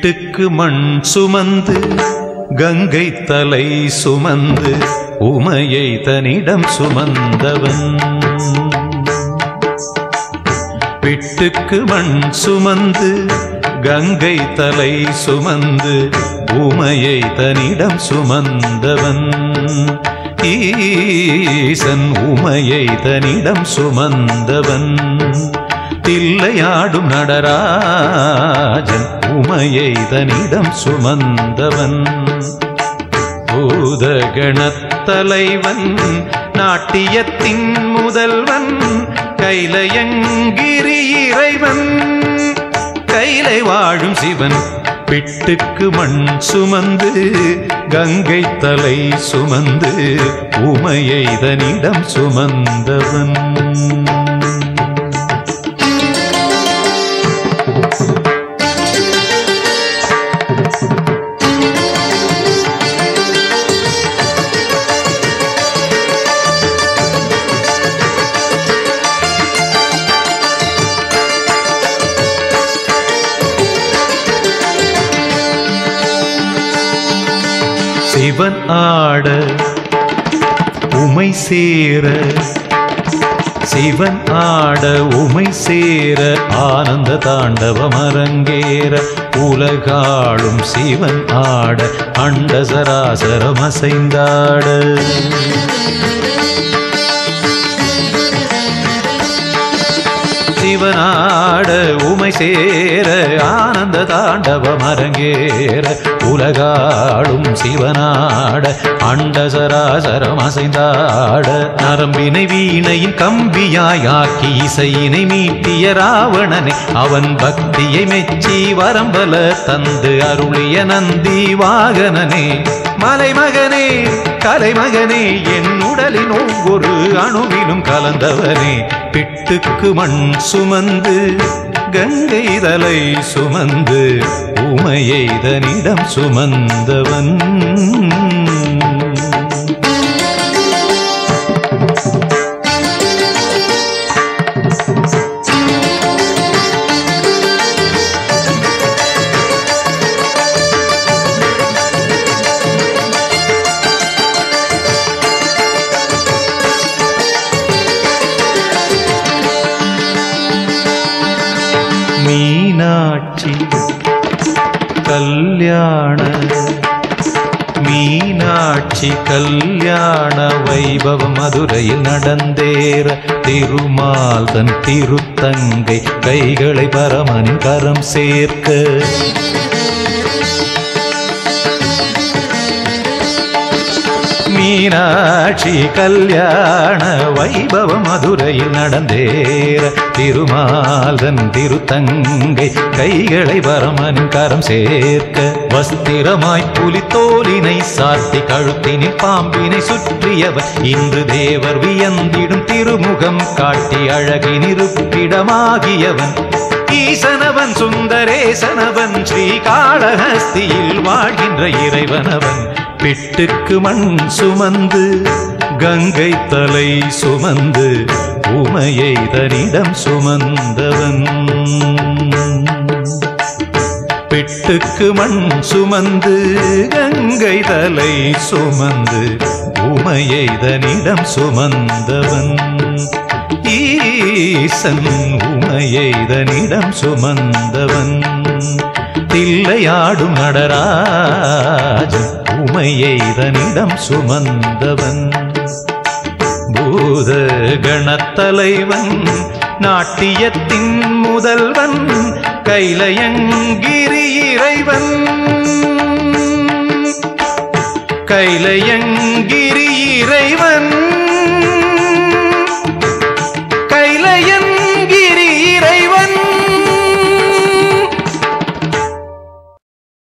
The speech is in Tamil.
பிட்டுக்கு மண் சுமந்து கங்கை தலை சுமந்து உமையை தனிடம் சுமந்தவன் பிட்டுக்கு மண் சுமந்து கங்கை தலை சுமந்து உமையை தனிடம் சுமந்தவன் ஈசன் உமையை தனிடம் சுமந்தவன் தில்லையாடும் நடராஜன் உமையை தனிடம் சுமந்தவன் பூதகணத்தலைவன் நாட்டியத்தின் முதல்வன் கைலயங்கிரி இறைவன் கைலை வாழும் சிவன் பிட்டுக்கு மண் சுமந்து கங்கை தலை சுமந்து உமையை தனிடம் சுமந்தவன் சிவன் ஆட உமை சேர சிவன் ஆட உமை சேர ஆனந்த தாண்டவம் அரங்கேற உலகாளும் சிவன் ஆட அண்ட சராசரம் அசைந்தாட சிவனாட உமை சேர ஆனந்த தாண்டவம் அரங்கேற உலகாடும் சிவனாட அண்ட சராசரம் அசைந்தாட நரம்பினை வீணையின் கம்பியாய் ஆக்கி இசையினை மீட்டிய ராவணனை அவன் பக்தியை மெச்சி வரம்பல தந்து அருளிய நந்தி வாகனனே மலைமகனே கலைமகனே என் உடலின் ஒவ்வொரு அணுவிலும் கலந்தவனே பிட்டுக்கு மண் சுமந்து கங்கை தலை சுமந்து உமையை தனிடம் சுமந்தவன் மீனாட்சி கல்யாண மீனாட்சி கல்யாண வைபவம் மதுரையில் நடந்தேற திருமால் தன் திருத்தங்கை கைகளை பரமனின் கரம் சேர்க்க மீனாட்சி கல்யாண வைபவ மதுரையில் நடந்தேற திருமாலன் திருத்தங்கை கைகளை வரமனின் கரம் சேர்க்க வஸ்திரமாய் புலித்தோலினை சாத்தி கழுத்தினில் பாம்பினை சுற்றியவர் இன்று தேவர் வியந்திடும் திருமுகம் காட்டி அழகினிருப்பிடமாகியவன் ஈசனவன் சுந்தரேசனவன் ஸ்ரீகாளஹஸ்தியில் வாழ்கின்ற இறைவனவன் பிட்டுக்கு மண் சுமந்து கங்கை தலை சுமந்து உமையை தனிடம் சுமந்தவன் பிட்டுக்கு மண் சுமந்து கங்கை தலை சுமந்து உமையை தனிடம் சுமந்தவன் ஈசன் உமையை தனிடம் சுமந்தவன் தில்லையாடும் நடராஜன் உமையை தனிடம் சுமந்தவன் பூத கணத்தலைவன் நாட்டியத்தின் முதல்வன் கைலயங்கிரி இறைவன் கைலயங்கிரி இறைவன்